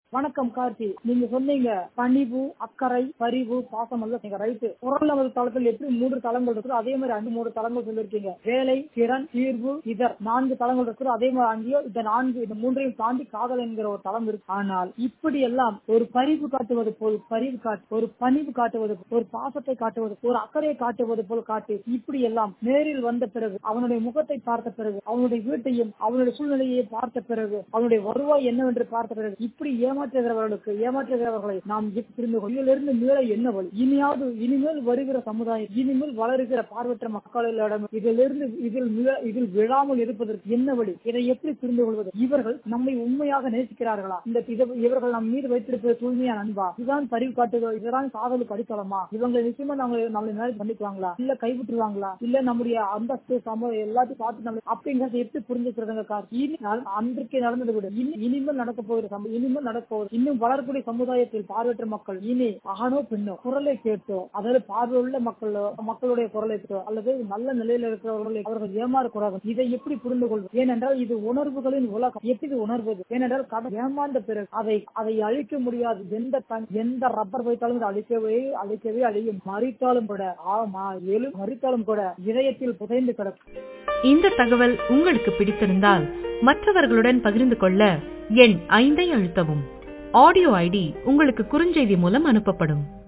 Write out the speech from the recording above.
வணக்கம் கார்த்தி நீங்க சொன்னீங்க பணிவு அக்கறை பரிவு பாசம் எல்லாம் நீங்க ரைட்டு குரல் நமது தளத்தில் எப்படி மூன்று தளங்கள் இருக்குது அதே மாதிரி அஞ்சு மூன்று தளங்கள் சொல்லியிருக்கீங்க வேலை திறன் தீர்வு இதர் நான்கு தளங்கள் இருக்குது அதே மாதிரி அங்கேயும் இந்த நான்கு இந்த மூன்றையும் தாண்டி காதல் என்கிற ஒரு தளம் இருக்கு ஆனால் இப்படி எல்லாம் ஒரு பரிவு காட்டுவது போல் பரிவு காட்டு ஒரு பணிவு காட்டுவது போல், ஒரு பாசத்தை காட்டுவது ஒரு அக்கறையை காட்டுவது போல் காட்டி இப்படி எல்லாம் நேரில் வந்த பிறகு அவனுடைய முகத்தை பார்த்த பிறகு அவனுடைய வீட்டையும் அவனுடைய சூழ்நிலையை பார்த்த பிறகு அவனுடைய வருவாய் என்னவென்று பார்த்த பிறகு இப்படி ஏமாற்றுகிறவர்களுக்கு ஏமாற்றுகிறவர்களை நாம் எப்படி புரிந்து கொள்ளும் இதிலிருந்து மீள என்ன வழி இனியாவது இனிமேல் வருகிற சமுதாயம் இனிமேல் வளருகிற பார்வற்ற மக்களிடம் இதிலிருந்து இதில் மீள- இதில் விழாமல் இருப்பதற்கு என்ன வழி இதை எப்படி புரிந்து கொள்வது இவர்கள் நம்மை உண்மையாக நேசிக்கிறார்களா இந்த இத- இவர்கள் நம் மீது வைத்திருப்பது தூய்மையான அன்பா இதுதான் பரிவு காட்டுதல் இதுதான் காதலுக்கு அடித்தளமா இவங்க நிச்சயமா நம்ம நம்மளை மேரேஜ் பண்ணிக்குவாங்களா இல்ல கைவிட்டுருவாங்களா இல்ல நம்முடைய அந்தஸ்து சமூகம் எல்லாத்தையும் பார்த்து நம்ம அப்படிங்கறத எப்படி புரிஞ்சுக்கிறதுங்க கார் இனி நட- அன்றைக்கு நடந்தது விட இனி இனிமேல் நடக்க போகிற சமூகம் இனிமேல் நடக்க போகிற இன்னும் வளரக்கூடிய சமுதாயத்தில் பார்வையற்ற மக்கள் இனி ஆணோ பெண்ணோ குரலை கேட்டோ அதாவது பார்வை உள்ள மக்களோ மக்களுடைய குரலை கேட்டோ அல்லது நல்ல நிலையில இருக்கிறவர்களை அவர்கள் ஏமாறக்கூடாது இதை எப்படி புரிந்து கொள்வது ஏனென்றால் இது உணர்வுகளின் உலகம் எப்படி இது உணர்வது ஏனென்றால் கடன் ஏமாந்த பிறகு அதை அதை அழிக்க முடியாது எந்த தன்- எந்த ரப்பர் வைத்தாலும் இது அழிக்கவே அழிக்கவே அழியும் மறித்தாலும் கூட ஆமா எழு மறித்தாலும் கூட இதயத்தில் புதைந்து கிடக்கும் இந்த தகவல் உங்களுக்கு பிடித்திருந்தால் மற்றவர்களுடன் பகிர்ந்து கொள்ள எண் ஐந்தை அழுத்தவும் ஆடியோ ஐடி உங்களுக்கு குறுஞ்செய்தி மூலம் அனுப்பப்படும்